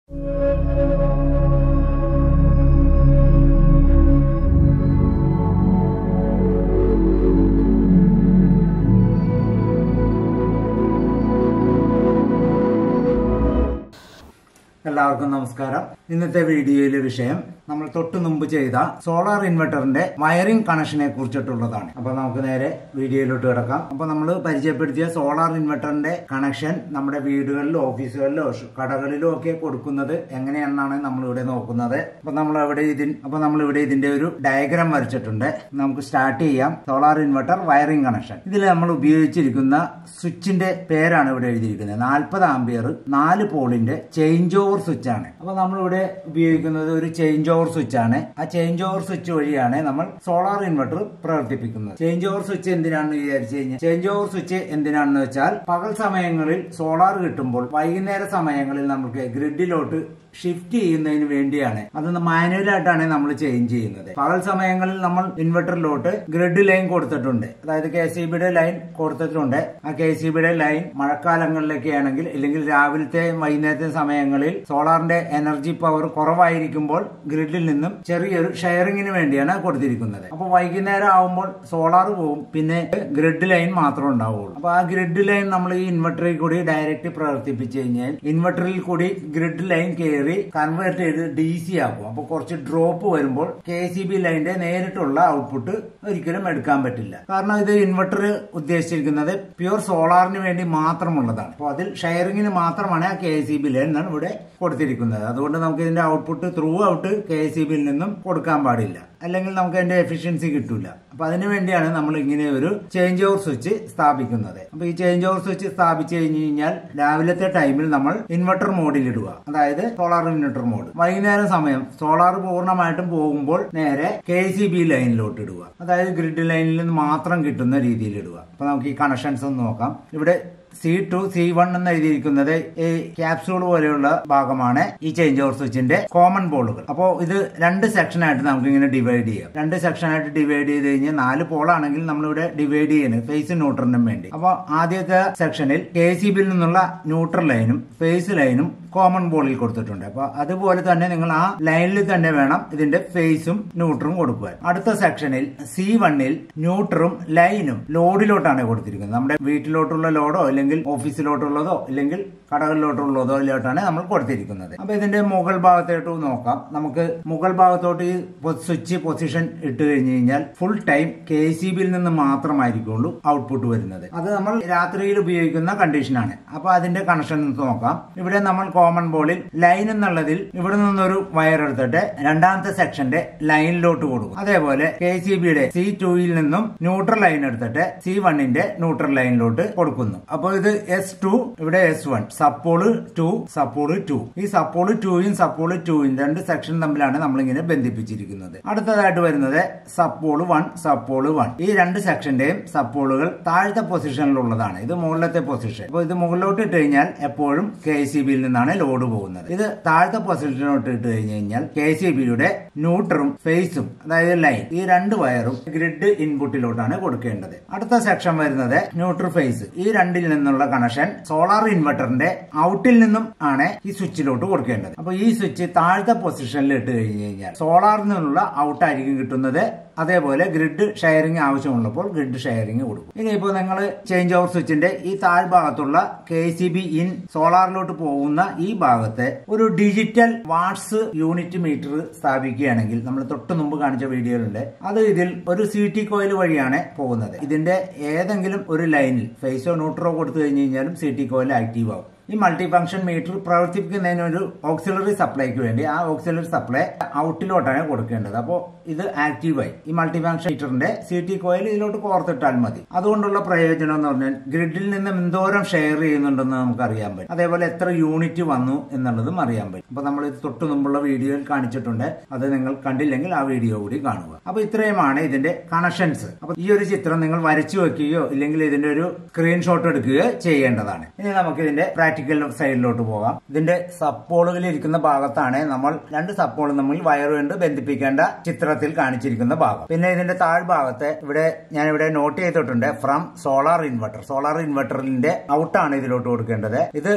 എല്ലാവർക്കും നമസ്കാരം ഇന്നത്തെ വീഡിയോയിലെ വിഷയം നമ്മൾ തൊട്ടു മുമ്പ് ചെയ്ത സോളാർ ഇൻവെർട്ടറിന്റെ വയറിംഗ് കണക്ഷനെ കുറിച്ചിട്ടുള്ളതാണ് അപ്പൊ നമുക്ക് നേരെ വീഡിയോയിലോട്ട് കിടക്കാം അപ്പൊ നമ്മൾ പരിചയപ്പെടുത്തിയ സോളാർ ഇൻവെർട്ടറിന്റെ കണക്ഷൻ നമ്മുടെ വീടുകളിലും ഓഫീസുകളിലോ ഷ- കടകളിലും ഒക്കെ കൊടുക്കുന്നത് എങ്ങനെയാണെന്നാണ് നമ്മൾ ഇവിടെ നോക്കുന്നത് അപ്പൊ നമ്മൾ ഇവിടെ ഇതിൻ അപ്പൊ നമ്മൾ ഇവിടെ ഇതിന്റെ ഒരു ഡയഗ്രാം വരച്ചിട്ടുണ്ട് നമുക്ക് സ്റ്റാർട്ട് ചെയ്യാം സോളാർ ഇൻവെർട്ടർ വയറിംഗ് കണക്ഷൻ ഇതിൽ നമ്മൾ ഉപയോഗിച്ചിരിക്കുന്ന സ്വിച്ചിന്റെ പേരാണ് ഇവിടെ എഴുതിയിരിക്കുന്നത് നാൽപ്പത് ആംബിയർ നാല് പോളിന്റെ ചേഞ്ച് ഓവർ സ്വിച്ച് ആണ് അപ്പൊ നമ്മൾ ഇവിടെ ഉപയോഗിക്കുന്നത് ഒരു ചേഞ്ച് ഓവർ സ്വിച്ച് ആണ് ആ ചേഞ്ച് ഓവർ സ്വിച്ച് വഴിയാണ് നമ്മൾ സോളാർ ഇൻവെർട്ടർ പ്രവർത്തിപ്പിക്കുന്നത് ചേഞ്ച് ഓവർ സ്വിച്ച് എന്തിനാണെന്ന് വിചാരിച്ചു കഴിഞ്ഞാൽ ചേഞ്ച് ഓവർ സ്വിച്ച് എന്തിനാണെന്ന് വെച്ചാൽ പകൽ സമയങ്ങളിൽ സോളാർ കിട്ടുമ്പോൾ വൈകുന്നേര സമയങ്ങളിൽ നമുക്ക് ഗ്രിഡിലോട്ട് ഷിഫ്റ്റ് ചെയ്യുന്നതിന് വേണ്ടിയാണ് അത് മാനുവലായിട്ടാണ് നമ്മൾ ചേഞ്ച് ചെയ്യുന്നത് പകൽ സമയങ്ങളിൽ നമ്മൾ ഇൻവെർട്ടറിലോട്ട് ഗ്രിഡ് ലൈൻ കൊടുത്തിട്ടുണ്ട് അതായത് കെ സി ബിയുടെ ലൈൻ കൊടുത്തിട്ടുണ്ട് ആ കെ സി ബിയുടെ ലൈൻ മഴക്കാലങ്ങളിലൊക്കെ ആണെങ്കിൽ അല്ലെങ്കിൽ രാവിലത്തെ വൈകുന്നേരത്തെ സമയങ്ങളിൽ സോളാറിന്റെ എനർജി പവർ കുറവായിരിക്കുമ്പോൾ ഗ്രിഡിൽ നിന്നും ചെറിയൊരു ഷെയറിങ്ങിന് വേണ്ടിയാണ് കൊടുത്തിരിക്കുന്നത് അപ്പൊ വൈകുന്നേരം ആവുമ്പോൾ സോളാർ പോവും പിന്നെ ഗ്രിഡ് ലൈൻ മാത്രം ഉണ്ടാവുള്ളൂ അപ്പൊ ആ ഗ്രിഡ് ലൈൻ നമ്മൾ ഈ ഇൻവെർട്ടറിൽ കൂടി ഡയറക്റ്റ് പ്രവർത്തിപ്പിച്ചു കഴിഞ്ഞാൽ ഇൻവെർട്ടറിൽ കൂടി ഗ്രിഡ് ലൈൻ കയറി കൺവേർട്ട് ചെയ്ത് ഡി സി ആക്കും അപ്പൊ കുറച്ച് ഡ്രോപ്പ് വരുമ്പോൾ കെ സി ബി ലൈനിന്റെ നേരിട്ടുള്ള ഔട്ട്പുട്ട് ഒരിക്കലും എടുക്കാൻ പറ്റില്ല കാരണം ഇത് ഇൻവെർട്ടർ ഉദ്ദേശിച്ചിരിക്കുന്നത് പ്യുവർ സോളാറിന് വേണ്ടി മാത്രമുള്ളതാണ് അപ്പോൾ അതിൽ ഷെയറിങ്ങിന് മാത്രമാണ് ആ കെ സി ബി ലൈൻ എന്നാണ് ഇവിടെ കൊടുത്തിരിക്കുന്നത് അതുകൊണ്ട് നമുക്ക് ഇതിന്റെ output through out K C ബിയിൽ നിന്നും കൊടുക്കാൻ പാടില്ല അല്ലെങ്കിൽ നമുക്ക് അതിന്റെ എഫിഷ്യൻസി കിട്ടൂല അപ്പൊ അതിനു വേണ്ടിയാണ് നമ്മൾ ഇങ്ങനെ ഒരു ചേഞ്ച് ഓവർ സ്വിച്ച് സ്ഥാപിക്കുന്നത് അപ്പൊ ഈ ചേഞ്ച് ഓവർ സ്വിച്ച് സ്ഥാപിച്ചു കഴിഞ്ഞു കഴിഞ്ഞാൽ രാവിലത്തെ ടൈമിൽ നമ്മൾ ഇൻവെർട്ടർ മോഡിൽ ഇടുക അതായത് സോളാർ ഇൻവെർട്ടർ മോഡ് വൈകുന്നേരം സമയം സോളാർ പൂർണ്ണമായിട്ടും പോകുമ്പോൾ നേരെ കെ സി ബി ലൈനിലോട്ട് ഇടുക അതായത് ഗ്രിഡ് ലൈനിൽ നിന്ന് മാത്രം കിട്ടുന്ന രീതിയിൽ ഇടുക അപ്പൊ നമുക്ക് ഈ കണക്ഷൻസ് ഒന്ന് നോക്കാം ഇവിടെ സി ടു സി വൺ എന്ന് എഴുതിയിരിക്കുന്നത് ഈ ക്യാപ്സൂൾ പോലെയുള്ള ഭാഗമാണ് ഈ ചേഞ്ച് ഓവർ സ്വിച്ചിന്റെ കോമൺ ബോളുകൾ അപ്പോൾ ഇത് രണ്ട് സെക്ഷനായിട്ട് നമുക്ക് ഇങ്ങനെ ഡിവൈഡ് ചെയ്യാം രണ്ട് സെക്ഷനായിട്ട് ഡിവൈഡ് ചെയ്ത് കഴിഞ്ഞാൽ നാല് പോളാണെങ്കിൽ നമ്മളിവിടെ ഡിവൈഡ് ചെയ്യുന്നത് ഫേസ് ന്യൂട്രലിനും വേണ്ടി അപ്പോൾ ആദ്യത്തെ സെക്ഷനിൽ കെ സി ബിയിൽ നിന്നുള്ള ന്യൂട്രൽ ലൈനും ഫേസ് ലൈനും കോമൺ ബോളിൽ കൊടുത്തിട്ടുണ്ട് അപ്പൊ അതുപോലെ തന്നെ നിങ്ങൾ ആ ലൈനിൽ തന്നെ വേണം ഇതിന്റെ ഫേസും ന്യൂട്രും കൊടുക്കുവാൻ അടുത്ത സെക്ഷനിൽ സി വണ്ണിൽ ന്യൂട്രും ലൈനും ലോഡിലോട്ടാണ് കൊടുത്തിരിക്കുന്നത് നമ്മുടെ വീട്ടിലോട്ടുള്ള ലോഡോ അല്ലെങ്കിൽ ഓഫീസിലോട്ടുള്ളതോ അല്ലെങ്കിൽ കടകളിലോട്ടുള്ളതോ ഇതിലോട്ടാണ് നമ്മൾ കൊടുത്തിരിക്കുന്നത് അപ്പൊ ഇതിന്റെ മുകൾ ഭാഗത്തോട്ട് നോക്കാം നമുക്ക് മുകൾ ഭാഗത്തോട്ട് ഈ സ്വിച്ച് പൊസിഷൻ ഇട്ട് കഴിഞ്ഞു കഴിഞ്ഞാൽ ഫുൾ ടൈം കെ സി ബിയിൽ നിന്ന് മാത്രമായിരിക്കുള്ളൂ ഔട്ട്പുട്ട് വരുന്നത് അത് നമ്മൾ രാത്രിയിൽ ഉപയോഗിക്കുന്ന കണ്ടീഷനാണ് അപ്പൊ അതിന്റെ കണക്ഷൻ നോക്കാം ഇവിടെ നമ്മൾ കോമൺ ബോളിൽ ലൈൻ എന്നുള്ളതിൽ ഇവിടെ നിന്നൊരു വയർ എടുത്തിട്ട് രണ്ടാമത്തെ സെക്ഷന്റെ ലൈനിലോട്ട് കൊടുക്കും അതേപോലെ കെ സി ബിയുടെ സി ടുയിൽ നിന്നും ന്യൂട്രൽ ലൈൻ എടുത്തിട്ട് സി വണ്ണിന്റെ ന്യൂട്രൽ ലൈനിലോട്ട് കൊടുക്കുന്നു അപ്പോൾ ഇത് എസ് ടു ഇവിടെ എസ് വൺ സപ്പോള് ടു സപ്പോള് ടു ഈ സപ്പോള് ടുയും സപ്പോള് ടുയും രണ്ട് സെക്ഷൻ തമ്മിലാണ് നമ്മളിങ്ങനെ ബന്ധിപ്പിച്ചിരിക്കുന്നത് അടുത്തതായിട്ട് വരുന്നത് സപ്പോള് വൺ സപ്പോള് വൺ ഈ രണ്ട് സെക്ഷന്റെയും സപ്പോളുകൾ താഴത്തെ പൊസിഷനിലുള്ളതാണ് ഇത് മുകളിലത്തെ പൊസിഷൻ അപ്പോൾ ഇത് മുകളിലോട്ട് ഇട്ട് കഴിഞ്ഞാൽ എപ്പോഴും കെ സി ബിയിൽ നിന്നാണ് ലോഡ് പോകുന്നത് ഇത് താഴത്തെ പൊസിഷനിലോട്ട് ഇട്ട് കഴിഞ്ഞ് കഴിഞ്ഞാൽ കെ സി ബിയുടെ ന്യൂട്രും ഫേസും അതായത് ലൈൻ ഈ രണ്ട് വയറും ഗ്രിഡ് ഇൻപുട്ടിലോട്ടാണ് കൊടുക്കേണ്ടത് അടുത്ത സെക്ഷൻ വരുന്നത് ന്യൂട്രൽ ഫേസ് ഈ രണ്ടിൽ നിന്നുള്ള കണക്ഷൻ സോളാർ ഇൻവെർട്ടറിന്റെ ഔട്ടിൽ നിന്നും ആണ് ഈ സ്വിച്ചിലോട്ട് കൊടുക്കേണ്ടത് അപ്പൊ ഈ സ്വിച്ച് താഴത്തെ പൊസിഷനിൽ ഇട്ട് കഴിഞ്ഞ് കഴിഞ്ഞാൽ സോളാറിൽ നിന്നുള്ള ഔട്ടായിരിക്കും കിട്ടുന്നത് അതേപോലെ ഗ്രിഡ് ഷെയറിംഗ് ആവശ്യമുള്ളപ്പോൾ ഗ്രിഡ് ഷെയറിംഗ് കൊടുക്കും ഇനിയിപ്പോൾ നിങ്ങൾ ചേഞ്ച് ഓവർ സ്വിച്ചിന്റെ ഈ താഴ്ഭാഗത്തുള്ള കെ സി ബി ഇൻ സോളാറിലോട്ട് പോകുന്ന ഈ ഭാഗത്ത് ഒരു ഡിജിറ്റൽ വാട്സ് യൂണിറ്റ് മീറ്റർ സ്ഥാപിക്കുകയാണെങ്കിൽ നമ്മൾ തൊട്ട് മുമ്പ് കാണിച്ച വീഡിയോയിലുണ്ട് അത് ഇതിൽ ഒരു സി ടി കോയിൽ വഴിയാണ് പോകുന്നത് ഇതിന്റെ ഏതെങ്കിലും ഒരു ലൈനിൽ ഫേസോ ന്യൂട്രോ കൊടുത്തു കഴിഞ്ഞ് കഴിഞ്ഞാലും സി ടി കോയിൽ ആക്റ്റീവ് ആവും ഈ മൾട്ടി ഫംഗ്ഷൻ മീറ്റർ പ്രവർത്തിപ്പിക്കുന്നതിന് ഒരു ഓക്സിലറി സപ്ലൈക്ക് വേണ്ടി ആ ഓക്സിലറി സപ്ലൈ ഔട്ടിലോട്ടാണ് കൊടുക്കേണ്ടത് അപ്പോൾ ഇത് ആക്റ്റീവായി ഈ മൾട്ടി ഫംഗ്ഷൻ മീറ്ററിന്റെ സി ടി കോയിൽ ഇതിലോട്ട് കോർത്തിട്ടാൽ മതി അതുകൊണ്ടുള്ള പ്രയോജനം എന്ന് പറഞ്ഞാൽ ഗ്രിഡിൽ നിന്നും എന്തോരം ഷെയർ ചെയ്യുന്നുണ്ടെന്ന് നമുക്ക് അറിയാൻ പറ്റും അതേപോലെ എത്ര യൂണിറ്റ് വന്നു എന്നുള്ളതും അറിയാൻ പറ്റും അപ്പൊ നമ്മൾ ഇത് തൊട്ട് മുമ്പുള്ള വീഡിയോയിൽ കാണിച്ചിട്ടുണ്ട് അത് നിങ്ങൾ കണ്ടില്ലെങ്കിൽ ആ വീഡിയോ കൂടി കാണുക അപ്പൊ ഇത്രയുമാണ് ഇതിന്റെ കണക്ഷൻസ് അപ്പൊ ഈ ഒരു ചിത്രം നിങ്ങൾ വരച്ചു വെക്കുകയോ ഇല്ലെങ്കിൽ ഇതിന്റെ ഒരു സ്ക്രീൻഷോട്ട് എടുക്കുകയോ ചെയ്യേണ്ടതാണ് ഇനി നമുക്ക് ഇതിന്റെ പ്രാക്ടിക്കൽ സൈഡിലോട്ട് പോകാം ഇതിന്റെ സപ്പോളുകളിൽ ഇരിക്കുന്ന ഭാഗത്താണ് നമ്മൾ രണ്ട് സപ്പോളും തമ്മിൽ വയറുകൊണ്ട് ബന്ധിപ്പിക്കേണ്ട ചിത്രത്തിൽ കാണിച്ചിരിക്കുന്ന ഭാഗം പിന്നെ ഇതിന്റെ താഴ്ഭാഗത്ത് ഇവിടെ ഞാൻ ഇവിടെ നോട്ട് ചെയ്തിട്ടുണ്ട് ഫ്രം സോളാർ ഇൻവെർട്ടർ സോളാർ ഇൻവെർട്ടറിന്റെ ഔട്ടാണ് ഇതിലോട്ട് കൊടുക്കേണ്ടത് ഇത്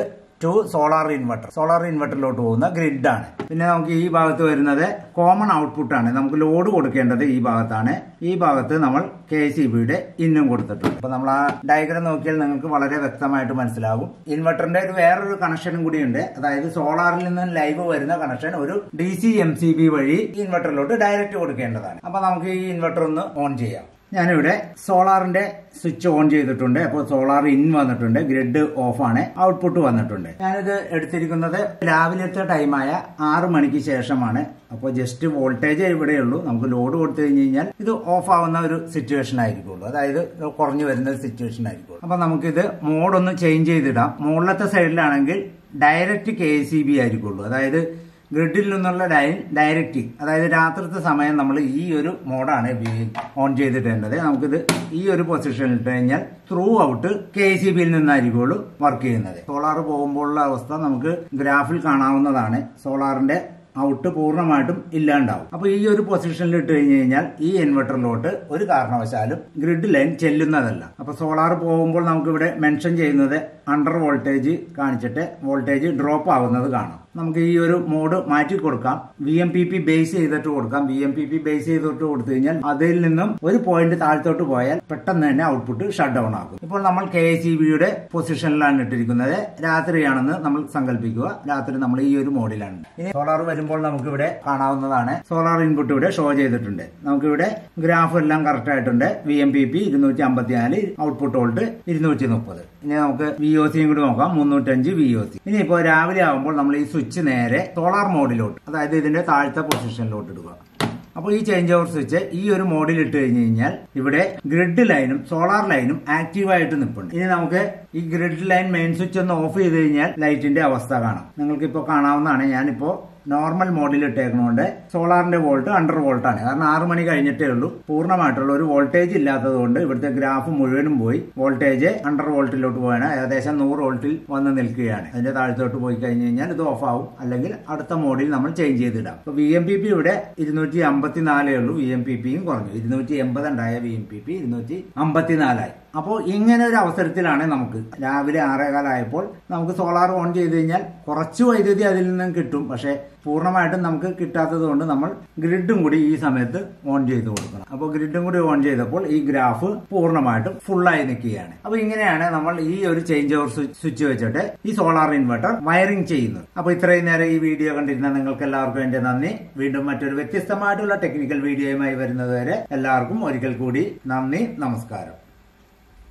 ടു സോളാർ ഇൻവെർട്ടർ സോളാർ ഇൻവെർട്ടറിലോട്ട് പോകുന്ന ഗ്രിഡ് ആണ് പിന്നെ നമുക്ക് ഈ ഭാഗത്ത് വരുന്നത് കോമൺ ഔട്ട്പുട്ട് ആണ് നമുക്ക് ലോഡ് കൊടുക്കേണ്ടത് ഈ ഭാഗത്താണ് ഈ ഭാഗത്ത് നമ്മൾ കെ സി ബിയുടെ ഇന്നും കൊടുത്തിട്ടുണ്ട് അപ്പൊ നമ്മൾ ആ ഡയഗ്രം നോക്കിയാൽ നിങ്ങൾക്ക് വളരെ വ്യക്തമായിട്ട് മനസ്സിലാകും ഇൻവെർട്ടറിന്റെ ഒരു വേറൊരു കണക്ഷനും കൂടിയുണ്ട് അതായത് സോളാറിൽ നിന്ന് ലൈവ് വരുന്ന കണക്ഷൻ ഒരു D C M C B വഴി ഇൻവെർട്ടറിലോട്ട് ഡയറക്റ്റ് കൊടുക്കേണ്ടതാണ് അപ്പൊ നമുക്ക് ഈ ഇൻവെർട്ടർ ഒന്ന് ഓൺ ചെയ്യാം ഞാനിവിടെ സോളാറിന്റെ സ്വിച്ച് ഓൺ ചെയ്തിട്ടുണ്ട് അപ്പോൾ സോളാർ ഇൻ വന്നിട്ടുണ്ട് ഗ്രിഡ് ഓഫ് ആണ് ഔട്ട്പുട്ട് വന്നിട്ടുണ്ട് ഞാനിത് എടുത്തിരിക്കുന്നത് രാവിലത്തെ ടൈമായ ആറ് മണിക്ക് ശേഷമാണ് അപ്പോൾ ജസ്റ്റ് വോൾട്ടേജ് ഇവിടെയുള്ളൂ നമുക്ക് ലോഡ് കൊടുത്തു കഴിഞ്ഞ് കഴിഞ്ഞാൽ ഇത് ഓഫ് ആവുന്ന ഒരു സിറ്റുവേഷൻ ആയിരിക്കുള്ളൂ അതായത് കുറഞ്ഞു വരുന്ന ഒരു സിറ്റുവേഷൻ ആയിരിക്കുള്ളൂ അപ്പൊ നമുക്കിത് മോഡൊന്ന് ചേഞ്ച് ചെയ്തിടാം മുകളിലത്തെ സൈഡിലാണെങ്കിൽ ഡയറക്റ്റ് കെ സി ബി ആയിരിക്കുള്ളൂ അതായത് ഗ്രിഡിൽ നിന്നുള്ള ലൈൻ ഡയറക്റ്റ് അതായത് രാത്രിത്തെ സമയം നമ്മൾ ഈ ഒരു മോഡാണ് ഓൺ ചെയ്തിട്ടേണ്ടത് നമുക്കിത് ഈ ഒരു പൊസിഷനിൽ ഇട്ട് കഴിഞ്ഞാൽ ത്രൂ ഔട്ട് കെ സി ബിയിൽ നിന്നായിരിക്കുള്ളൂ വർക്ക് ചെയ്യുന്നത് സോളാർ പോകുമ്പോഴുള്ള അവസ്ഥ നമുക്ക് ഗ്രാഫിൽ കാണാവുന്നതാണ് സോളാറിന്റെ ഔട്ട് പൂർണ്ണമായിട്ടും ഇല്ലാണ്ടാവും അപ്പൊ ഈ ഒരു പൊസിഷനിൽ ഇട്ട് കഴിഞ്ഞ് കഴിഞ്ഞാൽ ഈ ഇൻവെർട്ടറിലോട്ട് ഒരു കാരണവശാലും ഗ്രിഡ് ലൈൻ ചെല്ലുന്നതല്ല അപ്പൊ സോളാർ പോകുമ്പോൾ നമുക്ക് ഇവിടെ മെൻഷൻ ചെയ്യുന്നത് അണ്ടർ വോൾട്ടേജ് കാണിച്ചിട്ട് വോൾട്ടേജ് ഡ്രോപ്പ് ആവുന്നത് കാണാം നമുക്ക് ഈ ഒരു മോഡ് മാറ്റി കൊടുക്കാം V M P P base ചെയ്തിട്ട് കൊടുക്കാം V M P P base ചെയ്തിട്ട് കൊടുത്തു കഴിഞ്ഞാൽ അതിൽ നിന്നും ഒരു പോയിന്റ് താഴത്തോട്ട് പോയാൽ പെട്ടെന്ന് തന്നെ ഔട്ട്പുട്ട് ഷട്ട് ഡൗൺ ആകും ഇപ്പോൾ നമ്മൾ കെ എസ് ഇ ബിയുടെ പൊസിഷനിലാണ് ഇട്ടിരിക്കുന്നത് രാത്രിയാണെന്ന് നമ്മൾ സങ്കല്പിക്കുക രാത്രി നമ്മൾ ഈ ഒരു മോഡിലാണ് ഇനി സോളാർ വരുമ്പോൾ നമുക്ക് ഇവിടെ കാണാവുന്നതാണ് സോളാർ ഇൻപുട്ട് ഇവിടെ ഷോ ചെയ്തിട്ടുണ്ട് നമുക്ക് ഇവിടെ ഗ്രാഫ് എല്ലാം കറക്റ്റ് ആയിട്ടുണ്ട് വി എം പി പി ഇരുന്നൂറ്റി അമ്പത്തിനാല് ഔട്ട്പുട്ട് വോൾട്ട് ഇരുന്നൂറ്റി മുപ്പത് ഇനി നമുക്ക് വി ഒ സിയും കൂടി നോക്കാം മുന്നൂറ്റഞ്ച് വി ഒ സി ഇനി ഇപ്പോൾ രാവിലെ ആകുമ്പോൾ നമ്മൾ ഈ സ്വിച്ച് നേരെ സോളാർ മോഡിലോട്ട് അതായത് ഇതിന്റെ താഴത്തെ പൊസിഷനിലോട്ട് ഇടുക അപ്പോൾ ഈ ചേഞ്ച് ഓവർ സ്വിച്ച് ഈ ഒരു മോഡിൽ ഇട്ട് കഴിഞ്ഞ് കഴിഞ്ഞാൽ ഇവിടെ ഗ്രിഡ് ലൈനും സോളാർ ലൈനും ആക്റ്റീവായിട്ട് നിൽപ്പുണ്ട് ഇനി നമുക്ക് ഈ ഗ്രിഡ് ലൈൻ മെയിൻ സ്വിച്ച് ഒന്ന് ഓഫ് ചെയ്ത് കഴിഞ്ഞാൽ ലൈറ്റിന്റെ അവസ്ഥ കാണാം നിങ്ങൾക്ക് ഇപ്പോൾ കാണാവുന്നതാണ് ഞാനിപ്പോ നോർമൽ മോഡിൽ ഇട്ടേക്കുന്നതുകൊണ്ട് സോളാറിന്റെ വോൾട്ട് അണ്ടർ വോൾട്ട് ആണ് കാരണം ആറ് മണി കഴിഞ്ഞിട്ടേ ഉള്ളൂ പൂർണ്ണമായിട്ടുള്ള ഒരു വോൾട്ടേജ് ഇല്ലാത്തത് കൊണ്ട് ഇവിടുത്തെ ഗ്രാഫ് മുഴുവനും പോയി വോൾട്ടേജ് അണ്ടർ വോൾട്ടിലോട്ട് പോയാണ് ഏകദേശം നൂറ് വോൾട്ടിൽ വന്ന് നിൽക്കുകയാണ് അതിന്റെ താഴത്തോട്ട് പോയി കഴിഞ്ഞ് കഴിഞ്ഞാൽ ഇത് ഓഫ് ആവും അല്ലെങ്കിൽ അടുത്ത മോഡിൽ നമ്മൾ ചേഞ്ച് ചെയ്തിടാം അപ്പൊ വി എം പി പി ഇവിടെ ഇരുന്നൂറ്റി അമ്പത്തിനാലേ ഉള്ളൂ വി എം പി പിയും കുറഞ്ഞു ഇരുന്നൂറ്റി എൺപത് ഉണ്ടായ വി എം പി പി ഇരുന്നൂറ്റി അമ്പത്തിനാലായി അപ്പോൾ ഇങ്ങനെ ഒരു അവസരത്തിലാണ് നമുക്ക് രാവിലെ ആറേകാലായപ്പോൾ നമുക്ക് സോളാർ ഓൺ ചെയ്ത് കഴിഞ്ഞാൽ കുറച്ച് വൈദ്യുതി അതിൽ നിന്നും കിട്ടും പക്ഷേ പൂർണ്ണമായിട്ടും നമുക്ക് കിട്ടാത്തത് കൊണ്ട് നമ്മൾ ഗ്രിഡും കൂടി ഈ സമയത്ത് ഓൺ ചെയ്ത് കൊടുക്കണം അപ്പോൾ ഗ്രിഡും കൂടി ഓൺ ചെയ്തപ്പോൾ ഈ ഗ്രാഫ് പൂർണ്ണമായിട്ടും ഫുള്ളായി നിൽക്കുകയാണ് അപ്പോൾ ഇങ്ങനെയാണ് നമ്മൾ ഈ ഒരു ചേഞ്ച് ഓവർ സ്വിച്ച് വെച്ചിട്ട് ഈ സോളാർ ഇൻവെർട്ടർ വയറിംഗ് ചെയ്യുന്നത് അപ്പോൾ ഇത്രയും നേരം ഈ വീഡിയോ കണ്ടിരുന്ന നിങ്ങൾക്ക് എല്ലാവർക്കും എന്റെ നന്ദി വീണ്ടും മറ്റൊരു വ്യത്യസ്തമായിട്ടുള്ള ടെക്നിക്കൽ വീഡിയോയുമായി വരുന്നതുവരെ എല്ലാവർക്കും ഒരിക്കൽ കൂടി നന്ദി നമസ്കാരം